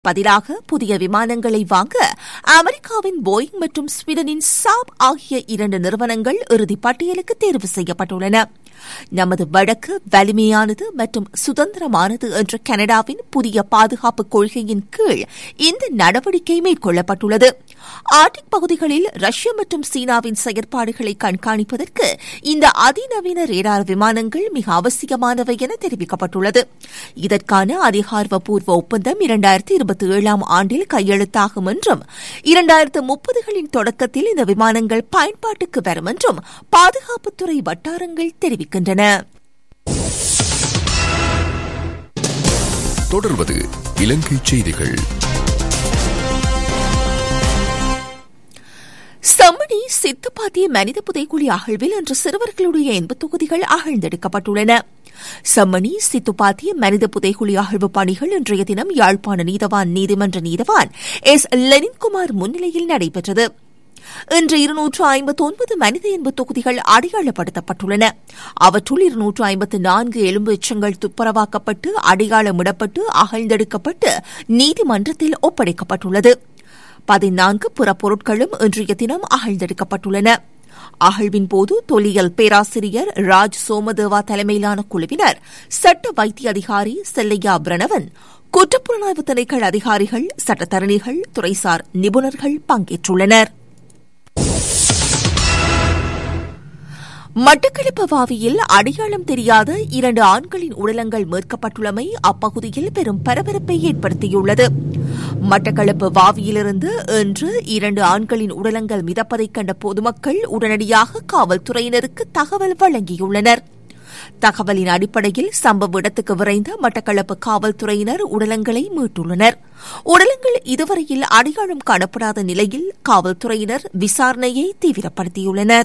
பதிலாக புதிய விமானங்களை வாங்க அமெரிக்காவின் போயிங் மற்றும் ஸ்வீடனின் சாப் ஆகிய இரண்டு நிறுவனங்கள் இறுதிப் பட்டியலுக்கு தேர்வு செய்யப்பட்டுள்ளன நமது வழக்கு வலிமையானது மற்றும் சுதந்திரமானது என்ற கனடாவின் புதிய பாதுகாப்பு கொள்கையின் கீழ் இந்த நடவடிக்கை மேற்கொள்ளப்பட்டுள்ளது ஆர்டிக் பகுதிகளில் ரஷ்யா மற்றும் சீனாவின் செயற்பாடுகளை கண்காணிப்பதற்கு இந்த அதிநவீன ரேடார் விமானங்கள் மிக அவசியமானவை என தெரிவிக்கப்பட்டுள்ளது இதற்கான அதிகாரப்பூர்வ ஒப்பந்தம் இரண்டாயிரத்தி இருபத்தி ஏழாம் ஆண்டில் கையெழுத்தாகும் என்றும் இரண்டாயிரத்து முப்பதுகளின் தொடக்கத்தில் இந்த விமானங்கள் பயன்பாட்டுக்கு வரும் என்றும் பாதுகாப்புத்துறை வட்டாரங்கள் தெரிவிக்கின்றன தொடர்வது இலங்கை செய்திகள் செம்மணி சித்துப்பாத்திய மனித புதைக்குழி அகழ்வில் இன்று சிறுவர்களுடைய எண்பது தொகுதிகள் அகழ்ந்தெடுக்கப்பட்டுள்ளன செம்மணி சித்துப்பாத்திய மனித புதைக்குழி அகழ்வு பணிகள் இன்றைய தினம் யாழ்ப்பாண நீதவான் நீதிமன்ற நீதவான் எஸ் லெனின்குமார் முன்னிலையில் நடைபெற்றது இன்று இருநூற்று ஐம்பத்தி ஒன்பது மனித எண்பு தொகுதிகள் அடையாளப்படுத்தப்பட்டுள்ளன அவற்றுள் இருநூற்று ஐம்பத்து நான்கு எலும்பு எச்சங்கள் துப்புரவாக்கப்பட்டு அடையாளமிடப்பட்டு அகழ்ந்தெடுக்கப்பட்டு நீதிமன்றத்தில் ஒப்படைக்கப்பட்டுள்ளது பதினான்கு புறப்பொருட்களும் இன்றைய தினம் அகழ்ந்தெடுக்கப்பட்டுள்ளன அகழ்வின் போது தொல்லியல் பேராசிரியர் ராஜ் சோமதேவா தலைமையிலான குழுவினர் சட்ட வைத்திய அதிகாரி செல்லையா பிரணவன் குற்றப்புலனாய்வு திணைக்கள அதிகாரிகள் சட்டத்தரணிகள் துறைசார் நிபுணர்கள் பங்கேற்றுள்ளனர் மட்டக்களப்பு வாவியில் அடையாளம் தெரியாத இரண்டு ஆண்களின் உடலங்கள் மீட்கப்பட்டுள்ளமை அப்பகுதியில் பெரும் பரபரப்பை ஏற்படுத்தியுள்ளது மட்டக்களப்பு வாவியிலிருந்து இன்று இரண்டு ஆண்களின் உடலங்கள் மிதப்பதைக் கண்ட பொதுமக்கள் உடனடியாக காவல்துறையினருக்கு தகவல் வழங்கியுள்ளனர் தகவலின் அடிப்படையில் சம்பவ இடத்துக்கு விரைந்த மட்டக்களப்பு காவல்துறையினர் உடலங்களை மீட்டுள்ளனர் உடலங்கள் இதுவரையில் அடையாளம் காணப்படாத நிலையில் காவல்துறையினர் விசாரணையை தீவிரப்படுத்தியுள்ளனர்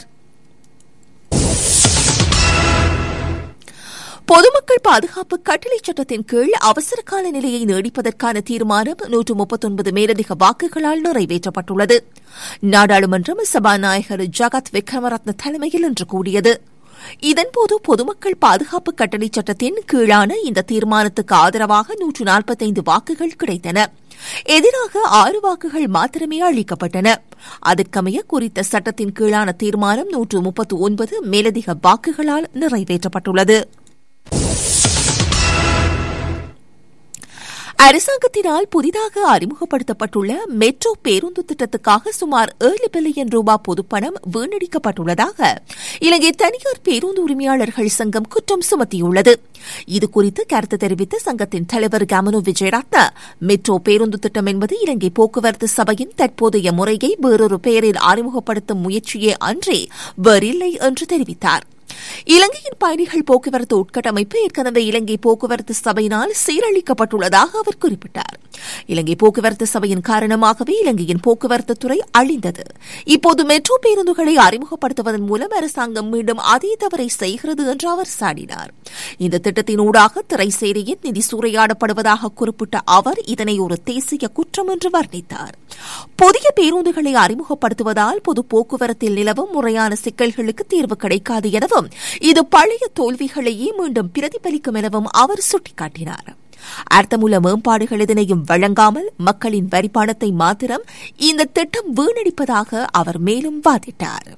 பொதுமக்கள் பாதுகாப்பு கட்டளை சட்டத்தின் கீழ் அவசர கால நிலையை நீடிப்பதற்கான தீர்மானம் நூற்று முப்பத்தொன்பது மேலதிக வாக்குகளால் நிறைவேற்றப்பட்டுள்ளது நாடாளுமன்றம் சபாநாயகர் ஜகத் விக்ரமரத்ன தலைமையில் இன்று கூடியது இதன்போது பொதுமக்கள் பாதுகாப்பு கட்டளை சட்டத்தின் கீழான இந்த தீர்மானத்துக்கு ஆதரவாக நூற்று நாற்பத்தைந்து வாக்குகள் கிடைத்தன எதிராக ஆறு வாக்குகள் மாத்திரமே அளிக்கப்பட்டன அதற்கமைய குறித்த சட்டத்தின் கீழான தீர்மானம் நூற்று முப்பத்து ஒன்பது மேலதிக வாக்குகளால் நிறைவேற்றப்பட்டுள்ளது அரசாங்கத்தினால் புதிதாக அறிமுகப்படுத்தப்பட்டுள்ள மெட்ரோ பேருந்து திட்டத்துக்காக சுமார் ஏழு பில்லியன் ரூபாய் பொதுப்பணம் வீணடிக்கப்பட்டுள்ளதாக இலங்கை தனியார் பேருந்து உரிமையாளர்கள் சங்கம் குற்றம் சுமத்தியுள்ளது இதுகுறித்து கருத்து தெரிவித்த சங்கத்தின் தலைவர் கமனு விஜயரத்ன மெட்ரோ பேருந்து திட்டம் என்பது இலங்கை போக்குவரத்து சபையின் தற்போதைய முறையை வேறொரு பெயரில் அறிமுகப்படுத்தும் முயற்சியே அன்றே வேறில்லை என்று தெரிவித்தார் இலங்கையின் பயணிகள் போக்குவரத்து உட்கட்டமைப்பு ஏற்கனவே இலங்கை போக்குவரத்து சபையினால் சீரழிக்கப்பட்டுள்ளதாக அவர் குறிப்பிட்டார் இலங்கை போக்குவரத்து சபையின் காரணமாகவே இலங்கையின் போக்குவரத்து துறை அழிந்தது இப்போது மெட்ரோ பேருந்துகளை அறிமுகப்படுத்துவதன் மூலம் அரசாங்கம் மீண்டும் அதே தவறை செய்கிறது என்று அவர் சாடினார் இந்த திட்டத்தின் ஊடாக திரைசேரியின் நிதி சூறையாடப்படுவதாக குறிப்பிட்ட அவர் இதனை ஒரு தேசிய குற்றம் என்று வர்ணித்தார் புதிய பேருந்துகளை அறிமுகப்படுத்துவதால் பொது போக்குவரத்தில் நிலவும் முறையான சிக்கல்களுக்கு தீர்வு கிடைக்காது எனவும் இது பழைய தோல்விகளையே மீண்டும் பிரதிபலிக்கும் எனவும் அவர் சுட்டிக்காட்டினார் அர்த்தமுள்ள மேம்பாடுகள் எதனையும் வழங்காமல் மக்களின் வரிப்பணத்தை மாத்திரம் இந்த திட்டம் வீணடிப்பதாக அவர் மேலும் வாதிட்டார்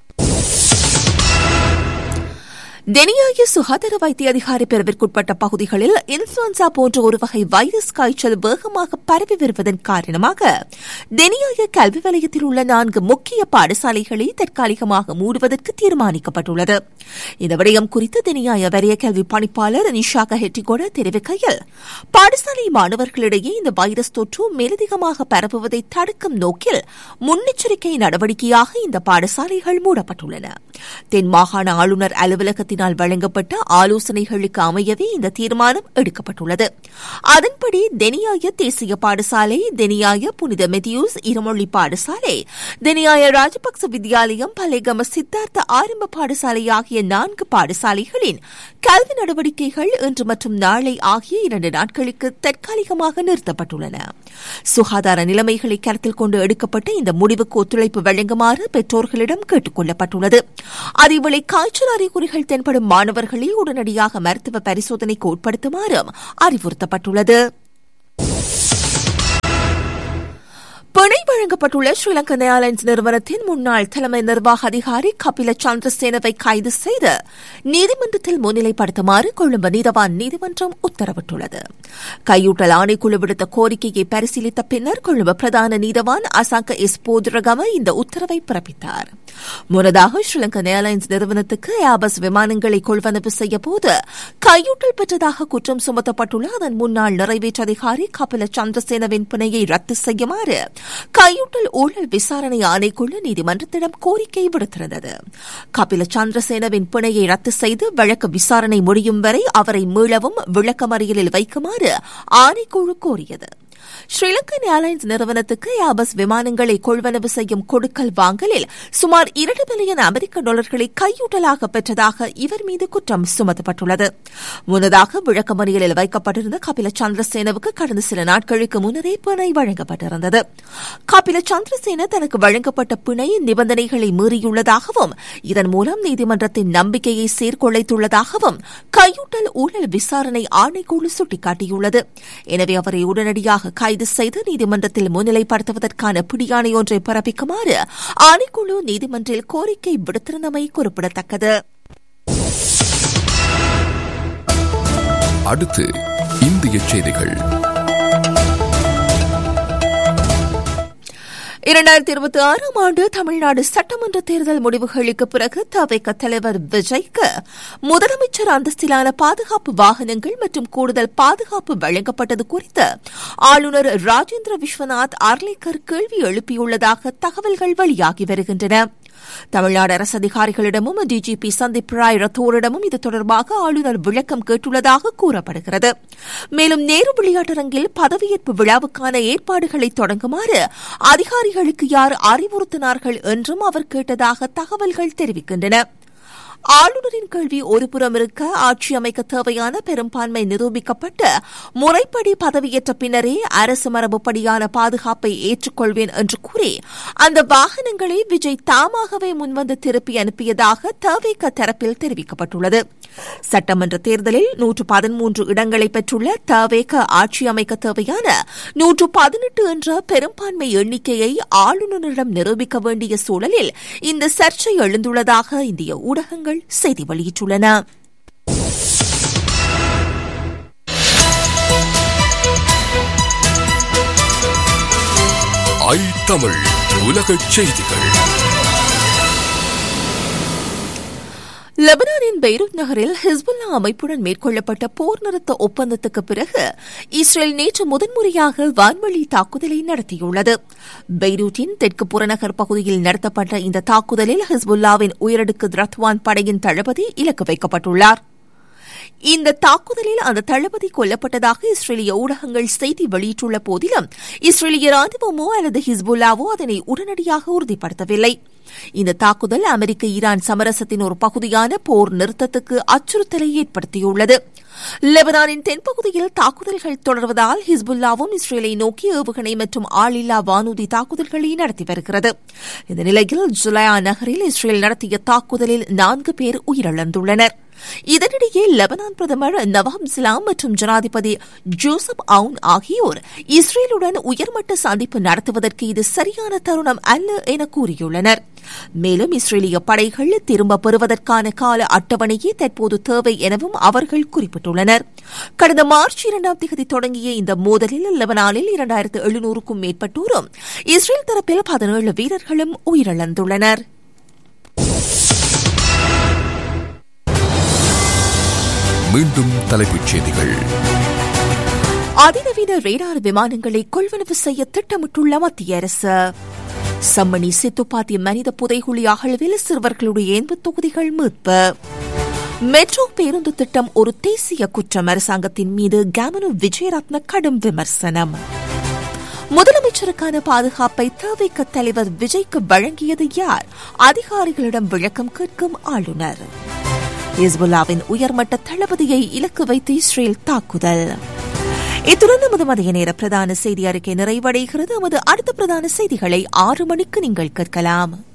தெனியாய சுகாதார வைத்திய அதிகாரி பிரிவிற்குட்பட்ட பகுதிகளில் இன்ஃபுளுன்சா போன்ற ஒரு வகை வைரஸ் காய்ச்சல் வேகமாக பரவி வருவதன் காரணமாக தெனியாய கல்வி வலயத்தில் உள்ள நான்கு முக்கிய பாடசாலைகளை தற்காலிகமாக மூடுவதற்கு தீர்மானிக்கப்பட்டுள்ளது இந்த விடயம் குறித்து தெனியாய வரைய கல்வி பணிப்பாளர் நிஷாக ஹெட்டிகோட தெரிவிக்கையில் பாடசாலை மாணவர்களிடையே இந்த வைரஸ் தொற்று மேலதிகமாக பரவுவதை தடுக்கும் நோக்கில் முன்னெச்சரிக்கை நடவடிக்கையாக இந்த பாடசாலைகள் மூடப்பட்டுள்ளன தென் மாகாண ஆளுநர் அலுவலகத்தில் அரசாங்கத்தினால் வழங்கப்பட்ட ஆலோசனைகளுக்கு அமையவே இந்த தீர்மானம் எடுக்கப்பட்டுள்ளது அதன்படி தெனியாய தேசிய பாடசாலை தெனியாய புனித மெதியூஸ் இருமொழி பாடசாலை தெனியாய ராஜபக்ச வித்யாலயம் பலேகம சித்தார்த்த ஆரம்ப பாடசாலை ஆகிய நான்கு பாடசாலைகளின் கல்வி நடவடிக்கைகள் இன்று மற்றும் நாளை ஆகிய இரண்டு நாட்களுக்கு தற்காலிகமாக நிறுத்தப்பட்டுள்ளன சுகாதார நிலைமைகளை கருத்தில் கொண்டு எடுக்கப்பட்ட இந்த முடிவுக்கு ஒத்துழைப்பு வழங்குமாறு பெற்றோர்களிடம் கேட்டுக் கொள்ளப்பட்டுள்ளது அதேவேளை காய்ச்சல் அறிகுறிகள் தென்படும் மாணவர்களை உடனடியாக மருத்துவ பரிசோதனைக்கு உட்படுத்துமாறும் அறிவுறுத்தப்பட்டுள்ளது வழங்கப்பட்டுள்ள ஸ்ரீலங்கன் ஏர்லைன்ஸ் நிறுவனத்தின் முன்னாள் தலைமை நிர்வாக அதிகாரி கபில சந்திரசேனவை கைது செய்து நீதிமன்றத்தில் முன்னிலைப்படுத்துமாறு கொழும்பு நீதவான் நீதிமன்றம் உத்தரவிட்டுள்ளது கையூட்டல் ஆணைக்குழு விடுத்த கோரிக்கையை பரிசீலித்த பின்னர் கொழும்பு பிரதான நீதவான் அசாங்க எஸ் போதுரகம இந்த உத்தரவை பிறப்பித்தார் முன்னதாக ஸ்ரீலங்கன் ஏர்லைன்ஸ் நிறுவனத்துக்கு ஏபஸ் விமானங்களை கொள்வனவு செய்ய போது கையூட்டல் பெற்றதாக குற்றம் சுமத்தப்பட்டுள்ள அதன் முன்னாள் நிறைவேற்று அதிகாரி கபில சந்திரசேனவின் பிணையை ரத்து செய்யுமாறு கையூட்டல் ஊழல் விசாரணை ஆணைக்குழு நீதிமன்றத்திடம் கோரிக்கை விடுத்திருந்தது கபில சந்திரசேனவின் பிணையை ரத்து செய்து வழக்கு விசாரணை முடியும் வரை அவரை மீளவும் விளக்கமறியலில் வைக்குமாறு ஆணைக்குழு கோரியது ஸ்ரீலங்கன் ஏர்லைன்ஸ் நிறுவனத்துக்கு ஏபஸ் விமானங்களை கொள்வனவு செய்யும் கொடுக்கல் வாங்கலில் சுமார் இரண்டு மில்லியன் அமெரிக்க டாலர்களை கையூட்டலாக பெற்றதாக இவர் மீது குற்றம் சுமத்தப்பட்டுள்ளது முன்னதாக விளக்கமறியலில் வைக்கப்பட்டிருந்த கபில சந்திரசேனவுக்கு கடந்த சில நாட்களுக்கு முன்னரே பிணை வழங்கப்பட்டிருந்தது கபில சந்திரசேன தனக்கு வழங்கப்பட்ட பிணை நிபந்தனைகளை மீறியுள்ளதாகவும் இதன் மூலம் நீதிமன்றத்தின் நம்பிக்கையை சீர்குலைத்துள்ளதாகவும் கையூட்டல் ஊழல் விசாரணை ஆணைக்குழு சுட்டிக்காட்டியுள்ளது எனவே அவரை உடனடியாக கைது செய்து நீதிமன்றத்தில் முன்னிலைப்படுத்துவதற்கான பிடியாணை ஒன்றை பிறப்பிக்குமாறு ஆணைக்குழு நீதிமன்றில் கோரிக்கை விடுத்திருந்தமை குறிப்பிடத்தக்கது அடுத்து இந்திய செய்திகள் இரண்டாயிரத்தி இருபத்தி ஆறாம் ஆண்டு தமிழ்நாடு சட்டமன்ற தேர்தல் முடிவுகளுக்கு பிறகு தவைக்க தலைவர் விஜய்க்கு முதலமைச்சர் அந்தஸ்திலான பாதுகாப்பு வாகனங்கள் மற்றும் கூடுதல் பாதுகாப்பு வழங்கப்பட்டது குறித்து ஆளுநர் ராஜேந்திர விஸ்வநாத் அர்லேக்கர் கேள்வி எழுப்பியுள்ளதாக தகவல்கள் வெளியாகி வருகின்றன தமிழ்நாடு அரசு அதிகாரிகளிடமும் டிஜிபி சந்தீப் ராய் ரத்தோரிடமும் இது தொடர்பாக ஆளுநர் விளக்கம் கேட்டுள்ளதாக கூறப்படுகிறது மேலும் நேரு விளையாட்டரங்கில் பதவியேற்பு விழாவுக்கான ஏற்பாடுகளை தொடங்குமாறு அதிகாரிகளுக்கு யார் அறிவுறுத்தினார்கள் என்றும் அவர் கேட்டதாக தகவல்கள் தெரிவிக்கின்றன ஆளுநரின் கேள்வி ஒருபுறம் இருக்க ஆட்சி அமைக்க தேவையான பெரும்பான்மை நிரூபிக்கப்பட்டு முறைப்படி பதவியேற்ற பின்னரே அரசு மரபுப்படியான பாதுகாப்பை ஏற்றுக்கொள்வேன் என்று கூறி அந்த வாகனங்களை விஜய் தாமாகவே முன்வந்து திருப்பி அனுப்பியதாக தவேக தரப்பில் தெரிவிக்கப்பட்டுள்ளது சட்டமன்ற தேர்தலில் நூற்று பதிமூன்று இடங்களை பெற்றுள்ள தவேக ஆட்சி அமைக்க தேவையான நூற்று பதினெட்டு என்ற பெரும்பான்மை எண்ணிக்கையை ஆளுநரிடம் நிரூபிக்க வேண்டிய சூழலில் இந்த சர்ச்சை எழுந்துள்ளதாக இந்திய ஊடகங்கள் செய்தி வெளியிட்டுள்ளன ஐ தமிழ் உலகச் செய்திகள் லெபனானின் பெய்ரூட் நகரில் ஹிஸ்புல்லா அமைப்புடன் மேற்கொள்ளப்பட்ட போர் நிறுத்த ஒப்பந்தத்துக்கு பிறகு இஸ்ரேல் நேற்று முதன்முறையாக வான்வழி தாக்குதலை நடத்தியுள்ளது பெய்ரூட்டின் தெற்கு புறநகர் பகுதியில் நடத்தப்பட்ட இந்த தாக்குதலில் ஹிஸ்புல்லாவின் உயரடுக்கு ரத்வான் படையின் தளபதி இலக்கு வைக்கப்பட்டுள்ளார் இந்த தாக்குதலில் அந்த தளபதி கொல்லப்பட்டதாக இஸ்ரேலிய ஊடகங்கள் செய்தி வெளியிட்டுள்ள போதிலும் இஸ்ரேலிய ராணுவமோ அல்லது ஹிஸ்புல்லாவோ அதனை உடனடியாக உறுதிப்படுத்தவில்லை இந்த தாக்குதல் அமெரிக்க ஈரான் சமரசத்தின் ஒரு பகுதியான போர் நிறுத்தத்துக்கு அச்சுறுத்தலை ஏற்படுத்தியுள்ளது லெபனானின் தென்பகுதியில் தாக்குதல்கள் தொடர்வதால் ஹிஸ்புல்லாவும் இஸ்ரேலை நோக்கி ஏவுகணை மற்றும் ஆளில்லா வானூதி தாக்குதல்களை நடத்தி வருகிறது இந்த நிலையில் ஜுலையா நகரில் இஸ்ரேல் நடத்திய தாக்குதலில் நான்கு பேர் உயிரிழந்துள்ளனர் இதனிடையே லெபனான் பிரதமர் நவாப் சிலாம் மற்றும் ஜனாதிபதி ஜோசப் அவுன் ஆகியோர் இஸ்ரேலுடன் உயர்மட்ட சந்திப்பு நடத்துவதற்கு இது சரியான தருணம் அல்ல என கூறியுள்ளனர் மேலும் இஸ்ரேலிய படைகள் திரும்ப பெறுவதற்கான கால அட்டவணையே தற்போது தேவை எனவும் அவர்கள் குறிப்பிட்டுள்ளனர் கடந்த மார்ச் இரண்டாம் தேதி தொடங்கிய இந்த மோதலில் லெபனானில் இரண்டாயிரத்து எழுநூறுக்கும் மேற்பட்டோரும் இஸ்ரேல் தரப்பில் பதினேழு வீரர்களும் உயிரிழந்துள்ளனர் மீண்டும் தலைப்புச் செய்திகள் அதிநவீன ரேடார் விமானங்களை கொள்வனவு செய்ய திட்டமிட்டுள்ள மத்திய அரசு சம்மணி சித்துப்பாத்தி மனித புதைகுழி அகழ்வில் சிறுவர்களுடைய எண்பது தொகுதிகள் மீட்பு மெட்ரோ பேருந்து திட்டம் ஒரு தேசிய குற்றம் அரசாங்கத்தின் மீது கேமனு விஜயரத்ன கடும் விமர்சனம் முதலமைச்சருக்கான பாதுகாப்பை தவிக்க தலைவர் விஜய்க்கு வழங்கியது யார் அதிகாரிகளிடம் விளக்கம் கேட்கும் ஆளுநர் ஹிஸ்புல்லாவின் உயர்மட்ட தளபதியை இலக்கு வைத்து இஸ்ரேல் தாக்குதல் இத்துடன் நமது மதிய நேர பிரதான செய்தி அறிக்கை நிறைவடைகிறது நமது அடுத்த பிரதான செய்திகளை ஆறு மணிக்கு நீங்கள் கேட்கலாம்